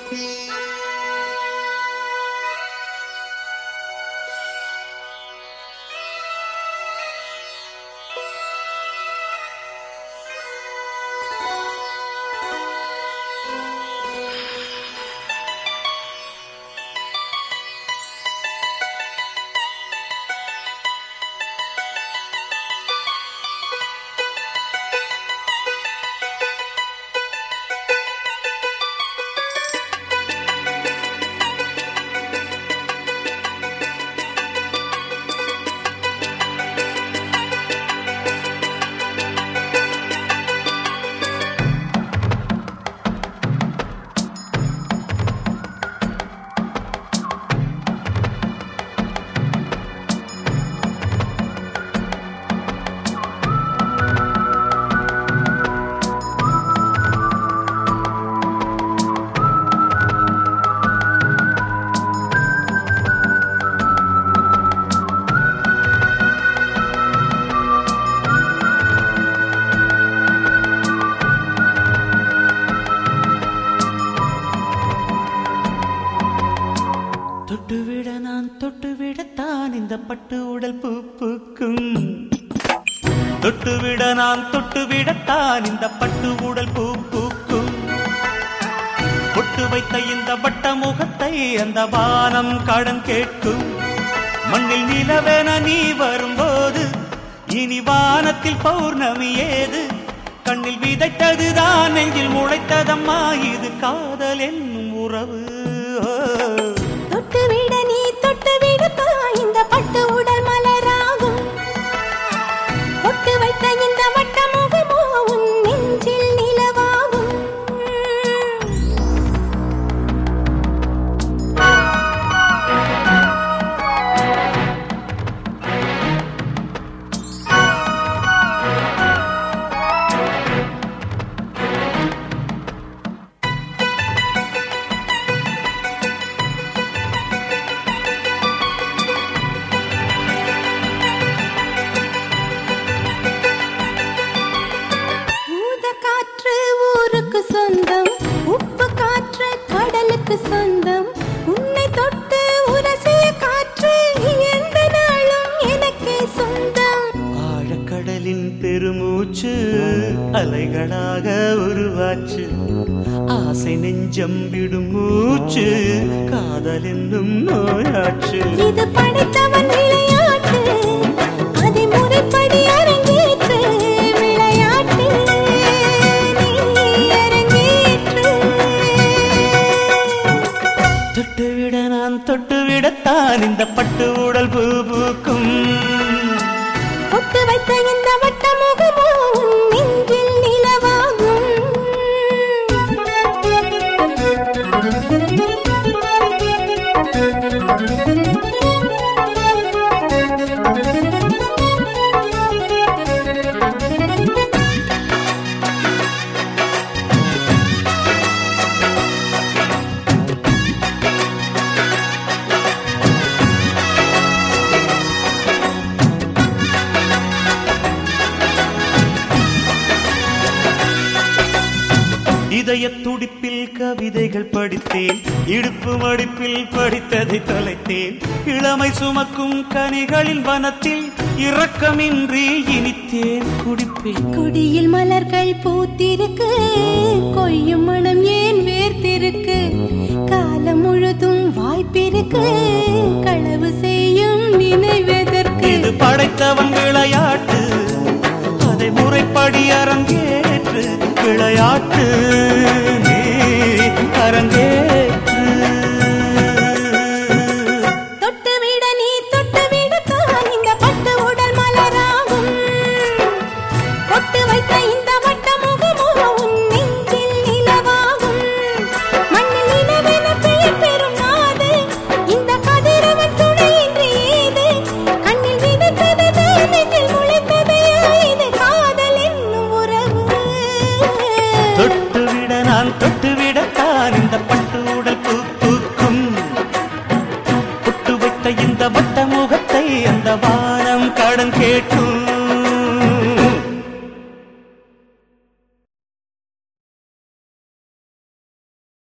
தொட்டுவிட நான் தொட்டுவிடத்தான் இந்த பட்டு உடல் பூ பூக்கும் தொட்டுவிட நான் தொட்டுவிடத்தான் இந்த பட்டு உடல் பூ பூக்கும் பொட்டு வைத்த இந்த வட்ட முகத்தை அந்த வானம் கடன் கேட்கும் மண்ணில் நிலவென நீ வரும்போது இனி வானத்தில் பௌர்ணமி ஏது கண்ணில் விதைத்ததுதான் நெஞ்சில் முளைத்ததம்மா இது காதல் என்னும் உறவு ஓ. தொட்டு விட நீ தொட்டு விடுப்பா இந்த பட்டு உடல் மலராகும் பொட்டு வைத்த இந்த வட்ட முகமோ உன் நெஞ்சில் நிலவாகும் ஊத காற்று ஊருக்கு சொந்தம் உப்பு காற்று கடலுக்கு சொந்தம் உன்னை தொட்டு உரசிய காற்று எந்த நாளும் எனக்கே சொந்தம் ஆழக்கடலின் பெருமூச்சு அலைகளாக உருவாச்சு ஆசை நெஞ்சம் விடும் மூச்சு காதல் என்னும் நோயாச்சு இது படைத்தவன் விளையாட்டு அதை முறைப்படி அரங்கேற்று விளையாட்டு நீ அரங்கேற்று தொட்டுவிட நான் தொட்டுவிடத்தான் இந்த பட்டு உடல் பூ பூக்கும் பொட்டு வைத்த இந்த வட்ட முகமோ உன் நெஞ்சில் நிலவாகும் இதய துடிப்பில் கவிதைகள் படித்தேன் இடுப்பு மடிப்பில் படித்ததை தொலைத்தேன் இளமை சுமக்கும் கனிகளின் வனத்தில் இரக்கமின்றி இனித்தேன் குடிப்பேன் கொடியில் மலர்கள் பூத்திருக்கு கொய்யும் மனம் ஏன் வேர்த்திருக்கு காலம் முழுதும் வாய்ப்பிருக்கு களவு செய்யும் நினைவதற்கு இது படைத்தவன் விளையாட்டு அதை முறைப்படி அரங்கேற்று விளையாட்டு நீ அரங்கேற்று தொட்டு விட நீ தொட்டு விடத்தான் இந்த பட்டு உடல் மலராகும் பொட்டு வைத்த இந்த வட்ட முகமோ உன் நெஞ்சில் நிலவாகும் மண்ணில் நிலவென பெயர் பெறும் நாது இந்த கதிரவன் துணையின்றி ஏது கண்ணில் விதைத்தது தான் நெஞ்சில் முளைத்ததையா இது காதல் என்னும் உறவு தொட்டுவிட நான் தொட்டுவிடத்தான் இந்த பட்டு உடல் பூ பூக்கும் புட்டு வைத்த இந்த வட்ட முகத்தை அந்த வா